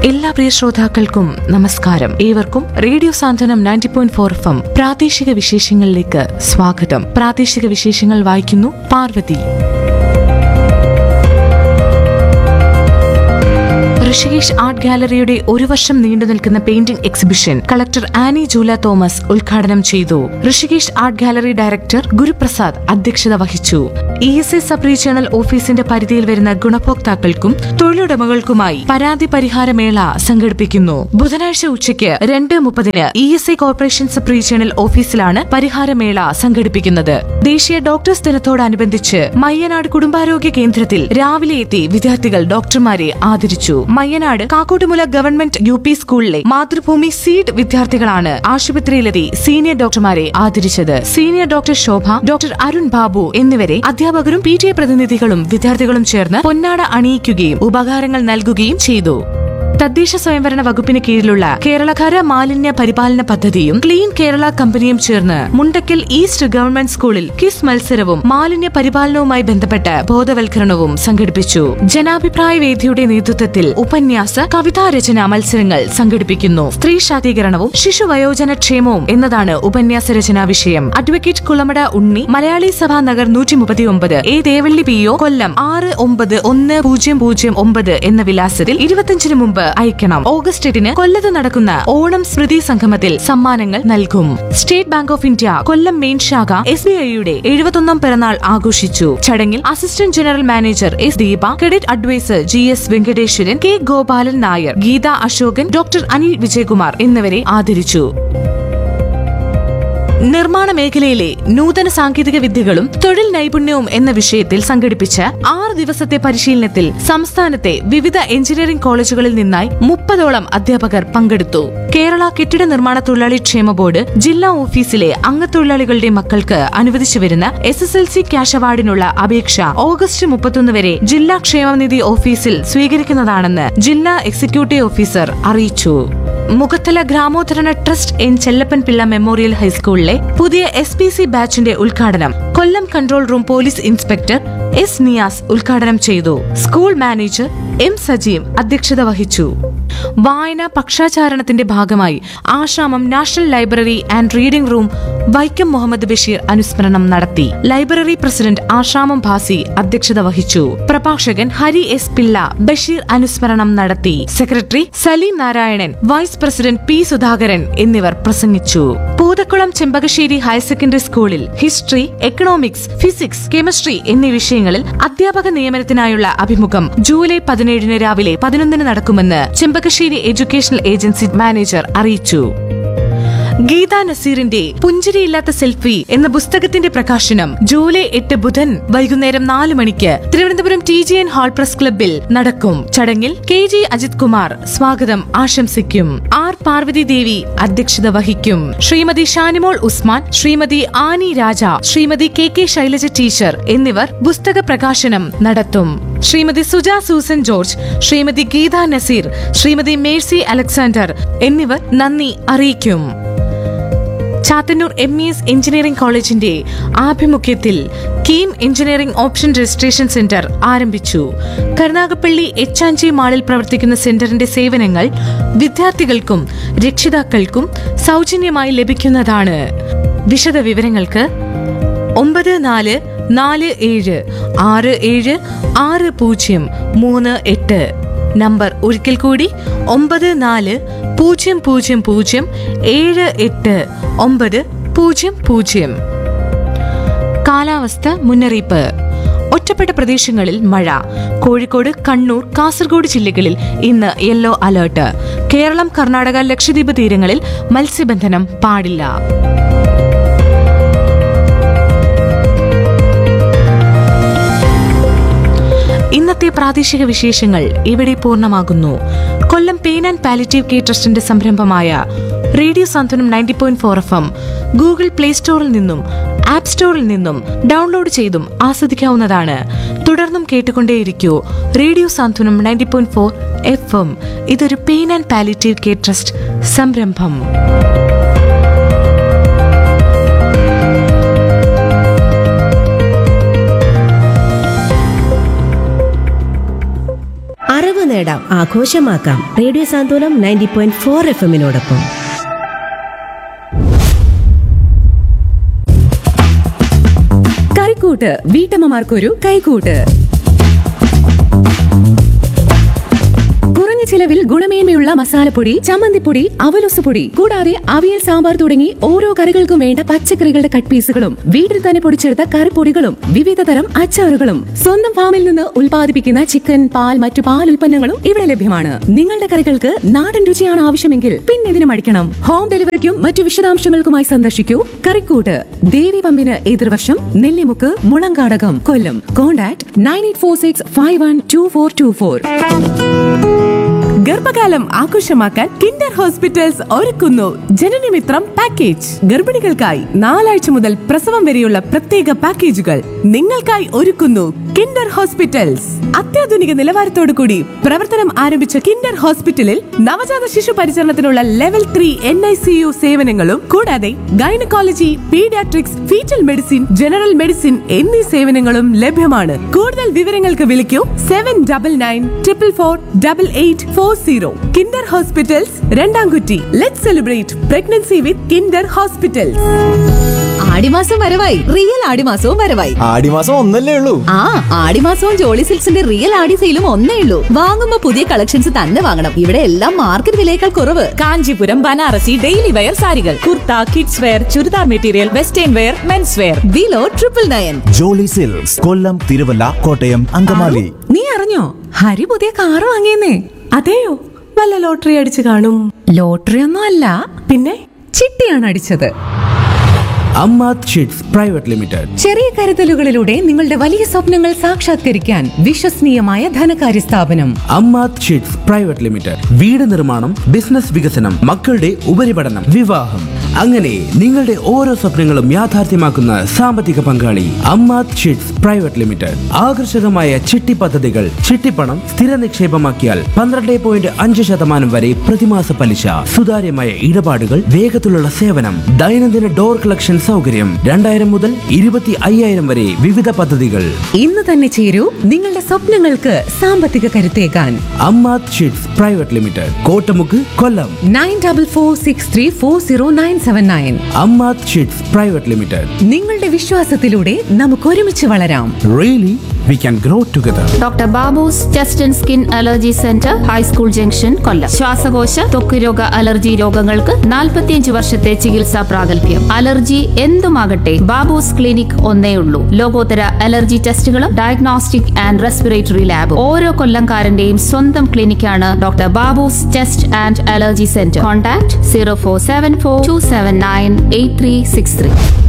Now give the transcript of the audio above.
എല്ലാ പ്രിയ ശ്രോതാക്കൾക്കും നമസ്കാരം ഏവർക്കും radio Santhwanam ninety point four F M പ്രാദേശിക വിശേഷങ്ങളിലേക്ക് സ്വാഗതം പ്രാദേശിക വിശേഷങ്ങൾ വായിക്കുന്നു പാർവതി ഋഷികേഷ് ആർട്ട് ഗാലറിയുടെ ഒരു വർഷം നീണ്ടു നിൽക്കുന്ന painting exhibition collector Annie Jula Thomas ഉദ്ഘാടനം ചെയ്തു Rishikesh art gallery director Guruprasad അധ്യക്ഷത വഹിച്ചു E S S sub regional ഓഫീസിന്റെ പരിധിയിൽ വരുന്ന ഗുണഭോക്താക്കൾക്കും തൊഴിലുടമകൾക്കുമായി പരാതി പരിഹാര മേള സംഘടിപ്പിക്കുന്നു ബുധനാഴ്ച ഉച്ചയ്ക്ക് രണ്ട് മുപ്പതിന് E S I corporation sub regional ഓഫീസിലാണ് പരിഹാരമേള സംഘടിപ്പിക്കുന്നത് ദേശീയ ഡോക്ടേഴ്സ് ദിനത്തോടനുബന്ധിച്ച് മയ്യനാട് കുടുംബാരോഗ്യ കേന്ദ്രത്തിൽ രാവിലെ എത്തി വിദ്യാർത്ഥികൾ ഡോക്ടർമാരെ ആദരിച്ചു Mayyanad Kakkottumoola government U P സ്കൂളിലെ മാതൃഭൂമി സീഡ് വിദ്യാർത്ഥികളാണ് ആശുപത്രിയിലെത്തി സീനിയർ ഡോക്ടർമാരെ ആദരിച്ചത് senior doctor Shobha doctor Arun Babu എന്നിവരെ അധ്യാപകരും പി ടി എ പ്രതിനിധികളും വിദ്യാർത്ഥികളും ചേർന്ന് പൊന്നാട അണിയിക്കുകയും ഉപകാരങ്ങൾ നൽകുകയും ചെയ്തു തദ്ദേശ സ്വയംഭരണ വകുപ്പിന് കീഴിലുള്ള കേരളകര മാലിന്യ പരിപാലന പദ്ധതിയും ക്ലീൻ കേരള കമ്പനിയും ചേർന്ന് മുണ്ടക്കൽ ഈസ്റ്റ് ഗവൺമെന്റ് സ്കൂളിൽ കിസ് മത്സരവും മാലിന്യ പരിപാലനവുമായി ബന്ധപ്പെട്ട് ബോധവൽക്കരണവും സംഘടിപ്പിച്ചു ജനാഭിപ്രായ വേദിയുടെ നേതൃത്വത്തിൽ ഉപന്യാസ കവിതാ രചന മത്സരങ്ങൾ സംഘടിപ്പിക്കുന്നു സ്ത്രീ ശാക്തീകരണവും ശിശു വയോജന ക്ഷേമവും എന്നതാണ് ഉപന്യാസ രചനാ വിഷയം അഡ്വക്കേറ്റ് കുളമട ഉണ്ണി മലയാളി സഭാ നഗർ നൂറ്റി മുപ്പത്തിയൊമ്പത് A Devalli P O Kollam ആറ് ഒമ്പത് ഒന്ന് പൂജ്യം പൂജ്യം ഒമ്പത് എന്ന വിലാസത്തിൽ ഇരുപത്തിയഞ്ചിന് മുമ്പ് അയക്കണം ഓഗസ്റ്റ് എട്ടിന് കൊല്ലത്ത് നടക്കുന്ന ഓണം സ്മൃതി സംഗമത്തിൽ സമ്മാനങ്ങൾ നൽകും state bank of India Kollam main ശാഖ എസ് ബി ഐയുടെ എഴുപത്തൊന്നാം പിറന്നാൾ ആഘോഷിച്ചു ചടങ്ങിൽ assistant general manager S Deepa credit adviser G S Venkateswaran K Gopalan Nair Geetha Ashokan doctor Anil Vijayakumar എന്നിവരെ ആദരിച്ചു നിർമ്മാണ മേഖലയിലെ നൂതന സാങ്കേതിക വിദ്യകളും തൊഴിൽ നൈപുണ്യവും എന്ന വിഷയത്തിൽ സംഘടിപ്പിച്ച ആറ് ദിവസത്തെ പരിശീലനത്തിൽ സംസ്ഥാനത്തെ വിവിധ എഞ്ചിനീയറിംഗ് കോളേജുകളിൽ നിന്നായി മുപ്പതോളം അധ്യാപകർ പങ്കെടുത്തു കേരള കെട്ടിട നിർമ്മാണ തൊഴിലാളി ക്ഷേമ ബോർഡ് ജില്ലാ ഓഫീസിലെ അംഗത്തൊഴിലാളികളുടെ മക്കൾക്ക് അനുവദിച്ചു വരുന്ന S S L C cash അവാർഡിനുള്ള അപേക്ഷ ഓഗസ്റ്റ് മുപ്പത്തൊന്ന് വരെ ജില്ലാ ക്ഷേമനിധി ഓഫീസിൽ സ്വീകരിക്കുന്നതാണെന്ന് ജില്ലാ എക്സിക്യൂട്ടീവ് ഓഫീസർ അറിയിച്ചു Mukhathala Gramodharana trust N Chellappan Pillai memorial ഹൈസ്കൂളിലെ പുതിയ എസ് പി സി ബാച്ചിന്റെ ഉദ്ഘാടനം Kollam control room police inspector S Niyas ഉദ്ഘാടനം ചെയ്തു സ്കൂൾ മാനേജർ എം സജീം അധ്യക്ഷത വഹിച്ചു വായന പക്ഷാചാരണത്തിന്റെ ഭാഗമായി Ashramam national library and reading room Vaikom Muhammad Basheer അനുസ്മരണം നടത്തി ലൈബ്രറി പ്രസിഡന്റ് ആശ്രാമം ഭാസി അധ്യക്ഷത വഹിച്ചു പ്രഭാഷകൻ ഹരി എസ് പിള്ള ബഷീർ അനുസ്മരണം നടത്തി secretary Saleem Narayanan vice president P Sudhakaran എന്നിവർ പ്രസംഗിച്ചു പൂതക്കുളം ചെമ്പകശ്ശേരി ഹയർ സെക്കൻഡറി സ്കൂളിൽ ഹിസ്റ്ററി എക്കണോമിക്സ് ഫിസിക്സ് കെമിസ്ട്രി എന്നീ വിഷയങ്ങളിൽ അധ്യാപക നിയമനത്തിനായുള്ള അഭിമുഖം ജൂലൈ പതിനേഴിന് രാവിലെ പതിനൊന്നിന് നടക്കുമെന്ന് ചെമ്പകശ്ശേരി എഡ്യൂക്കേഷണൽ ഏജൻസി മാനേജർ അറിയിച്ചു ഗീത നസീറിന്റെ പുഞ്ചിരിയില്ലാത്ത സെൽഫി എന്ന പുസ്തകത്തിന്റെ പ്രകാശനം ജൂലൈ എട്ട് ബുധൻ വൈകുന്നേരം നാല് മണിക്ക് Thiruvananthapuram T G N hall press ക്ലബ്ബിൽ നടക്കും ചടങ്ങിൽ കെ ജി അജിത് കുമാർ സ്വാഗതം ആശംസിക്കും ആർ പാർവതി ദേവി അധ്യക്ഷത വഹിക്കും Shrimati Shanimol Usman Shrimati Annie Raja Shrimati K K Shailaja teacher എന്നിവർ പുസ്തക പ്രകാശനം നടത്തും ശ്രീമതി സുജ സൂസൻ ജോർജ് ശ്രീമതി ഗീത നസീർ ശ്രീമതി മേഴ്സി അലക്സാണ്ടർ എന്നിവർ നന്ദി അറിയിക്കും Chathannoor M E S engineering കോളേജിന്റെ ആഭിമുഖ്യത്തിൽ KEAM engineering option registration centre ആരംഭിച്ചു കരുനാഗപ്പള്ളി എച്ച് മാളിൽ പ്രവർത്തിക്കുന്ന സെന്ററിന്റെ സേവനങ്ങൾ വിദ്യാർത്ഥികൾക്കും രക്ഷിതാക്കൾക്കും സൗജന്യമായി ലഭിക്കുന്നതാണ് വിശദ വിവരങ്ങൾക്ക് ഒമ്പത് നാല് നാല് ഏഴ് ആറ് ഏഴ് ആറ് പൂജ്യം മൂന്ന് എട്ട് നമ്പർ ഒരിക്കൽ കൂടി ഒമ്പത് നാല് പൂജ്യം പൂജ്യം പൂജ്യം ഏഴ് എട്ട് ഒമ്പത് പൂജ്യം പൂജ്യം കാലാവസ്ഥ മുന്നറിയിപ്പ് ഒറ്റപ്പെട്ട പ്രദേശങ്ങളിൽ മഴ കോഴിക്കോട് കണ്ണൂർ കാസർഗോഡ് ജില്ലകളിൽ ഇന്ന് യെല്ലോ അലേർട്ട് കേരളം കർണാടക ലക്ഷദ്വീപ് തീരങ്ങളിൽ മത്സ്യബന്ധനം പാടില്ല ഇന്നത്തെ പ്രാദേശിക വിശേഷങ്ങൾ ഇവിടെ പൂർണ്ണമാകുന്നു Kollam pain and palliative care ട്രസ്റ്റിന്റെ സംരംഭമായ radio Santhwanam ninety point four F M Google play സ്റ്റോറിൽ നിന്നും ആപ്പ് സ്റ്റോറിൽ നിന്നും ഡൗൺലോഡ് ചെയ്തും ആസ്വദിക്കാവുന്നതാണ് തുടർന്നും കേട്ടുകൊണ്ടേയിരിക്കൂ radio Santhwanam ninety point four F M ഇതൊരു pain and palliative care trust സംരംഭം അറിവ് അറിവ് നേടാം ആഘോഷമാക്കാം radio Santhwanam ninety point four F എമ്മിനോടൊപ്പം കറിക്കൂട്ട് വീട്ടമ്മമാർക്കൊരു കൈക്കൂട്ട് കുറഞ്ഞ ചിലവിൽ ഗുണമേന്മയുള്ള മസാലപ്പൊടി ചമ്മന്തിപ്പൊടി അവലൊസുപൊടി കൂടാതെ അവിയൽ സാമ്പാർ തുടങ്ങി ഓരോ കറികൾക്കും വേണ്ട പച്ചക്കറികളുടെ കട്ട് പീസുകളും വീട്ടിൽ തന്നെ പൊടിച്ചെടുത്ത കറിപ്പൊടികളും വിവിധ തരം അച്ചാറുകളും സ്വന്തം ഫാമിൽ നിന്ന് ഉൽപ്പാദിപ്പിക്കുന്ന ചിക്കൻ പാൽ മറ്റു പാൽ ഉൽപ്പന്നങ്ങളും ഇവിടെ ലഭ്യമാണ് നിങ്ങളുടെ കറികൾക്ക് നാടൻ രുചിയാണ് ആവശ്യമെങ്കിൽ പിന്നെ ഇതിന് മടിക്കണം ഹോം ഡെലിവറിക്കും മറ്റു വിശദാംശങ്ങൾക്കുമായി സന്ദർശിക്കൂ കറിക്കൂട്ട് ദേവി പമ്പിന് എതിർവശം Nellimukku Mulankadakam Kollam contact nine eight four six five one two four two four ഗർഭകാലം ആഘോഷമാക്കാൻ കിൻഡർ ഹോസ്പിറ്റൽസ് ഒരുക്കുന്നു ജനനമിത്രം പാക്കേജ് ഗർഭിണികൾക്കായി നാലാഴ്ച മുതൽ പ്രസവം വരെയുള്ള പ്രത്യേക പാക്കേജുകൾ നിങ്ങൾക്കായി ഒരുക്കുന്നു കിൻഡർ ഹോസ്പിറ്റൽസ് അത്യാധുനിക നിലവാരത്തോടു കൂടി പ്രവർത്തനം ആരംഭിച്ച കിൻഡർ ഹോസ്പിറ്റലിൽ നവജാത ശിശു പരിചരണത്തിനുള്ള level three N I C U സേവനങ്ങളും കൂടാതെ gynaecology paediatrics fetal medicine general medicine എന്നീ സേവനങ്ങളും ലഭ്യമാണ് കൂടുതൽ വിവരങ്ങൾക്ക് വിളിക്കൂ seven double nine triple four double eight four zero Kinder hospitals Randamkutty let celebrate pregnancy with Kinder hospitals ആടിമാസം വരവായി റിയൽ ആടിമാസവും വരവായി ആടിമാസം ഒന്നല്ലേ ഉള്ളൂ ആ ആടിമാസവും ജോളി സിൽക്സിന്റെ റിയൽ ആടി സെയിലും ഒന്നേ ഉള്ളൂ വാങ്ങുമ്പോ പുതിയ കളക്ഷൻസ് തന്നെ വാങ്ങണം ഇവിടെ എല്ലാം മാർക്കറ്റ് വിലയേക്കാൾ കുറവ് കാഞ്ചീപുരം ബനാറസി ഡെയിലി വെയർ സാരികൾ kurta kids wear churidar material western wear mens wear below triple nine Jolly silks Kollam Thiruvalla Kottayam Angamaly നീ അറിഞ്ഞോ ഹരി പുതിയ കാറ് വാങ്ങിയെന്നേ അതെയോ വല്ല ലോട്ടറി അടിച്ചു കാണും ലോട്ടറി ഒന്നും അല്ല പിന്നെ ചിട്ടിയാണ് അടിച്ചത് അമ്മാത് ഷീറ്റ്സ് പ്രൈവറ്റ് ലിമിറ്റഡ് ചെറിയ കരുതലുകളിലൂടെ നിങ്ങളുടെ വലിയ സ്വപ്നങ്ങൾ സാക്ഷാത്കരിക്കാൻ വിശ്വസനീയമായ ധനകാര്യ സ്ഥാപനം അമ്മാത് ഷീറ്റ്സ് പ്രൈവറ്റ് ലിമിറ്റഡ് വീട് നിർമ്മാണം ബിസിനസ് വികസനം മക്കളുടെ ഉപരിപഠനം വിവാഹം അങ്ങനെ നിങ്ങളുടെ ഓരോ സ്വപ്നങ്ങളും യാഥാർത്ഥ്യമാക്കുന്ന സാമ്പത്തിക പങ്കാളി അമ്മാത് ഷീറ്റ്സ് പ്രൈവറ്റ് ലിമിറ്റഡ് ആകർഷകമായ ചിട്ടി പദ്ധതികൾ ചിട്ടിപ്പണം സ്ഥിര നിക്ഷേപമാക്കിയാൽ പന്ത്രണ്ട് പോയിന്റ് അഞ്ച് ശതമാനം വരെ പ്രതിമാസ പലിശ സുതാര്യമായ ഇടപാടുകൾ വേഗത്തിലുള്ള സേവനം ദൈനംദിന ഡോർ കളക്ഷൻ സൗകര്യം രണ്ടായിരം മുതൽ ഇരുപത്തി അയ്യായിരം വരെ വിവിധ പദ്ധതികൾ ഇന്ന് തന്നെ ചേരൂ നിങ്ങളുടെ സ്വപ്നങ്ങൾക്ക് സാമ്പത്തിക കരുത്തേകാൻ Ammath sheets private limited Kottamukku Kollam nine double four six three four zero nine seven nine Ammath sheets private limited നിങ്ങളുടെ വിശ്വാസത്തിലൂടെ നമുക്ക് ഒരുമിച്ച് വളരാം really we can grow together doctor Babu's chest and skin allergy centre high school junction Kollam ശ്വാസകോശ ത്വക്ക് രോഗ അലർജി രോഗങ്ങൾക്ക് 45 വർഷത്തെ ചികിത്സാ പ്രാഗൽഭ്യം അലർജി എന്തുമാകട്ടെ ബാബൂസ് ക്ലിനിക് ഒന്നേ ഉള്ളൂ ലോകോത്തര അലർജി ടെസ്റ്റുകളും ഡയഗ്നോസ്റ്റിക് ആൻഡ് റെസ്പിറേറ്ററി ലാബ് ഓരോ കൊല്ലംകാരന്റെയും സ്വന്തം ക്ലിനിക്കാണ് doctor Babu's chest and allergy centre contact zero four seven four two seven nine eight three six three